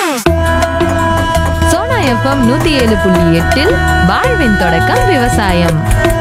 Sona FM நூத்தி ஏழு புள்ளி எட்டில் வாழ்வின் தொடக்கம் விவசாயம்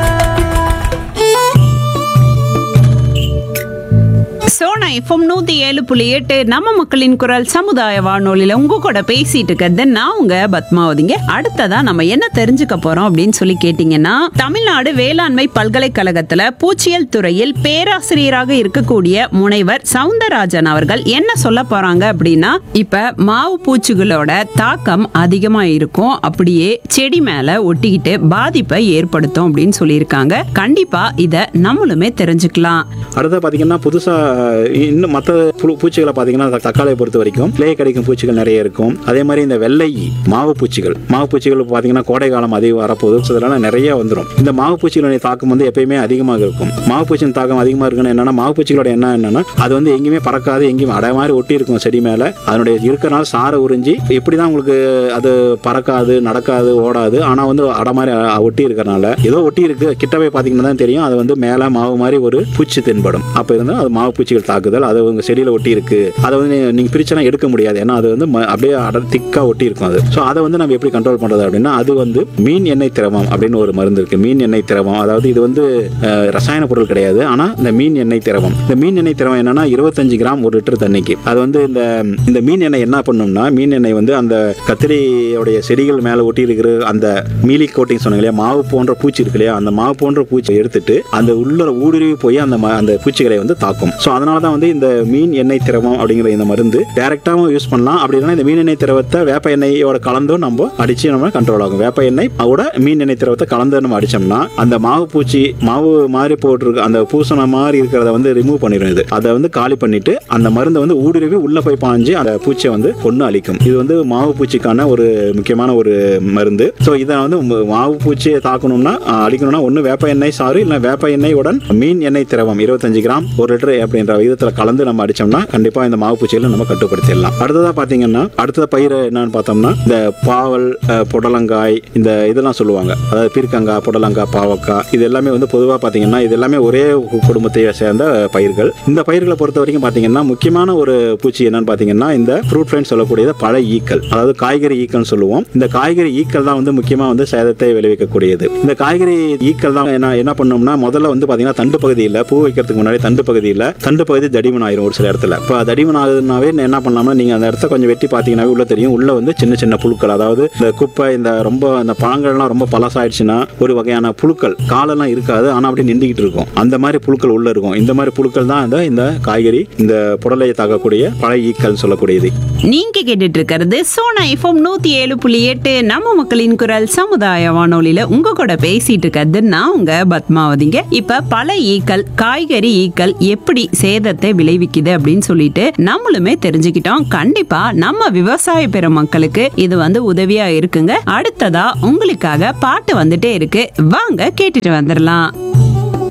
சோனா எஃப்எம் நூத்தி ஏழு புள்ளி எட்டு நம்ம மக்களின் குரல் சமுதாய வானொலியில உங்க கூட பேசிட்டு இருக்கிறது நான் உங்க பத்மாவதிங்க அடுத்ததா நம்ம என்ன தெரிஞ்சுக்க போறோம் அப்படின்னு சொல்லி கேட்டீங்கன்னா தமிழ்நாடு வேளாண்மை பல்கலைக்கழகத்துல பூச்சியல் துறையில் பேராசிரியராக இருக்கக்கூடிய முனைவர் சவுந்தரராஜன் அவர்கள் என்ன சொல்ல போறாங்க அப்படின்னா இப்ப மாவு பூச்சிகளோட தாக்கம் அதிகமா இருக்கும் அப்படியே செடி மேல ஒட்டிக்கிட்டு பாதிப்பை ஏற்படுத்தும் அப்படின்னு சொல்லியிருக்காங்க கண்டிப்பா இத நம்மளுமே தெரிஞ்சுக்கலாம் அடுத்து பார்த்தீங்கன்னா புதுசாக இன்னும் மற்ற பூச்சிகளை பார்த்தீங்கன்னா த- தக்காளியை பொறுத்த வரைக்கும் கிளே கிடைக்கும் பூச்சிகள் நிறைய இருக்கும் அதே மாதிரி இந்த வெள்ளை ஈ, மாவு பூச்சிகள் மாவு பூச்சிகள் பார்த்தீங்கன்னா கோடை காலம் அதிகம் வரப்போகுது ஸோ இதெல்லாம் நிறைய வந்துடும் இந்த மாவு பூச்சிகளுடைய தாக்கம் வந்து எப்பயுமே அதிகமாக இருக்கும் மாவு பூச்சியின் தாக்கம் அதிகமாக இருக்குன்னு என்னன்னா மாவு பூச்சிகளோட என்ன என்னன்னா அது வந்து எங்கேயுமே பறக்காது எங்கேயுமே அடை மாதிரி ஒட்டி இருக்கும் செடி மேலே அதனுடைய இருக்கிறனால சாரை உறிஞ்சி எப்படி தான் உங்களுக்கு அது பறக்காது நடக்காது ஓடாது ஆனால் வந்து அடை மாதிரி அ- ஒட்டி இருக்கிறனால ஏதோ ஒட்டி இருக்கு கிட்ட போய் பார்த்தீங்கன்னா தான் தெரியும் அது வந்து மேலே மாவு மாதிரி ஒரு பூச்சி தென்படும் அப்போ இருந்தால் அது மாவு பூச்சிகள் தாக்குதல் அது உங்கள் செடியில் ஒட்டி இருக்கு அதை வந்து நீங்கள் பிரிச்செல்லாம் எடுக்க முடியாது ஏன்னா அது வந்து ம- அப்படியே அடர் திக்காக ஒட்டி இருக்கும் அது ஸோ அதை வந்து நம்ம எப்படி கண்ட்ரோல் பண்ணுறது அப்படின்னா அது வந்து மீன் எண்ணெய் திரவம் அப்படின்னு ஒரு மருந்து இருக்கு மீன் எண்ணெய் திரவம் அதாவது இது வந்து அஹ், ரசாயன பொருள் கிடையாது ஆனால் இந்த மீன் எண்ணெய் திரவம் இந்த மீன் எண்ணெய் திரவம் என்னன்னா இருபத்தஞ்சு கிராம் ஒரு லிட்டர் தண்ணிக்கு அது வந்து இந்த இந்த மீன் எண்ணெய் என்ன பண்ணும்னா மீன் எண்ணெய் வந்து அந்த கத்திரியோடைய செடிகள் மேலே ஒட்டி இருக்கிற அந்த மீலி கோட்டிங் சொன்னாங்க இல்லையா மாவு போன்ற பூச்சி இருக்கு இல்லையா அந்த மாவு போன்ற பூச்சியை எடுத்துட்டு அந்த உள்ள ஊடுருவி போய் அந்த ம- அந்த பூச்சிகளை வந்து தாக்கும் ஸோ அதனால தான் வந்து இந்த மீன் எண்ணெய் திரவம் அப்படிங்கிற இந்த மருந்து டேரெக்டாகவும் யூஸ் பண்ணலாம் அப்படி இல்லைன்னா இந்த மீன் எண்ணெய் திரவத்தை வேப்ப எண்ணெயோட கலந்தும் நம்ம அடிச்சு நம்ம கண்ட்ரோல் ஆகும் வேப்ப எண்ணெய் அதோட மீன் எண்ணெய் திரவத்தை கலந்து நம்ம அடிச்சோம்னா அந்த மாவு பூச்சி மாவு மாதிரி போட்டிருக்க அந்த பூசண மாதிரி இருக்கிறத வந்து ரிமூவ் பண்ணிடும் இது அதை வந்து காலி பண்ணிட்டு அந்த மருந்தை வந்து ஊடுருவி உள்ள போய் பாஞ்சு அந்த பூச்சியை வந்து கொன்று அழிக்கும் இது வந்து மாவு பூச்சிக்கான ஒரு முக்கியமான ஒரு மருந்து ஸோ இதை வந்து ம- மாவு பூச்சியை தாக்கணும்னா அஹ், அழிக்கணும்னா ஒன்று வேப்ப எண்ணெய் சாறு இல்லை வேப்ப எண்ணெயுடன் மீன் எண்ணெய் திரவம் இருபத்தஞ்சு கிராம் ஒரு லிட்டர் அப்படின்ற விதத்தில் கலந்து நம்ம அடிச்சோம்னா கண்டிப்பாக இந்த மாவு பூச்சிகளை நம்ம கட்டுப்படுத்திடலாம் அடுத்ததாக பார்த்தீங்கன்னா அடுத்த பயிர் என்னன்னு பார்த்தோம்னா இந்த பாவல் அஹ், புடலங்காய் இந்த இதெல்லாம் சொல்லுவாங்க அதாவது பீர்க்கங்காய் புடலங்காய் பாவக்காய் இது எல்லாமே வந்து பொதுவாக பார்த்தீங்கன்னா இது எல்லாமே ஒரே கு- குடும்பத்தை சேர்ந்த பயிர்கள் இந்த பயிர்களை பொறுத்த வரைக்கும் பார்த்தீங்கன்னா முக்கியமான ஒரு பூச்சி என்னன்னு பார்த்தீங்கன்னா இந்த ஃப்ரூட் ஃப்ளைன்னு சொல்லக்கூடியது பழ ஈக்கள் அதாவது காய்கறி ஈக்கள்னு சொல்லுவோம் இந்த காய்கறி ஈக்கள் தான் வந்து முக்கியமாக வந்து சேதத்தை விளைவிக்கக்கூடியது இந்த காய்கறி ஈக்கள் தான் என்ன என்ன பண்ணோம்னா முதல்ல வந்து பார்த்தீங்கன்னா தண்டு பகுதியில் பூ வைக்கிறதுக்கு முன்னாடி தண்டு பகுதியில் தண்டு பகுதி தடிமன் ஆயிரும் ஒரு சில இடத்துல இப்போ தடிமன் ஆகுதுனாவே என்ன பண்ணலாம்னா நீங்கள் அந்த இடத்த கொஞ்சம் வெட்டி பார்த்தீங்கன்னாவே உள்ள தெரியும் உள்ள வந்து சின்ன சின்ன புழுக்கள் அதாவது இந்த குப்பை இந்த ரொம்ப இந்த பழங்கள்லாம் ரொம்ப பழசாயிடுச்சுன்னா ஒரு வகையான புழுக்கள் காலெல்லாம் இருக்காது ஆனால் அப்படி நின்றுக்கிட்டு இருக்கும் அந்த மாதிரி புழுக்கள் உள்ள இருக்கும் இந்த மாதிரி புழுக்கள் தான் இந்த இந்த காய்கறி இந்த புடலையை தாக்கக்கூடிய பழைய ஈக்கள் சொல்லக்கூடியது நீங்க கேட்டுட்டு இருக்கிறது சோனா எஃப்எம் நூத்தி ஏழு புள்ளி எட்டு நம்ம மக்களின் குரல் சமுதாய வானொலியில உங்க கூட பேசிட்டு இருக்கிறது நான் உங்க பத்மாவதிங்க இப்ப பல ஈக்கள் காய்கறி ஈக்கள் எப்படி சேதத்தை விளைவிக்குது அப்படின்னு சொல்லிட்டு நம்மளுமே தெரிஞ்சுக்கிட்டோம் கண்டிப்பா நம்ம விவசாய பெருமக்களுக்கு இது வந்து உதவியா இருக்குங்க அடுத்ததா உங்களுக்காக பாட்டு வந்துட்டே இருக்கு வாங்க கேட்டுட்டு வந்துடலாம்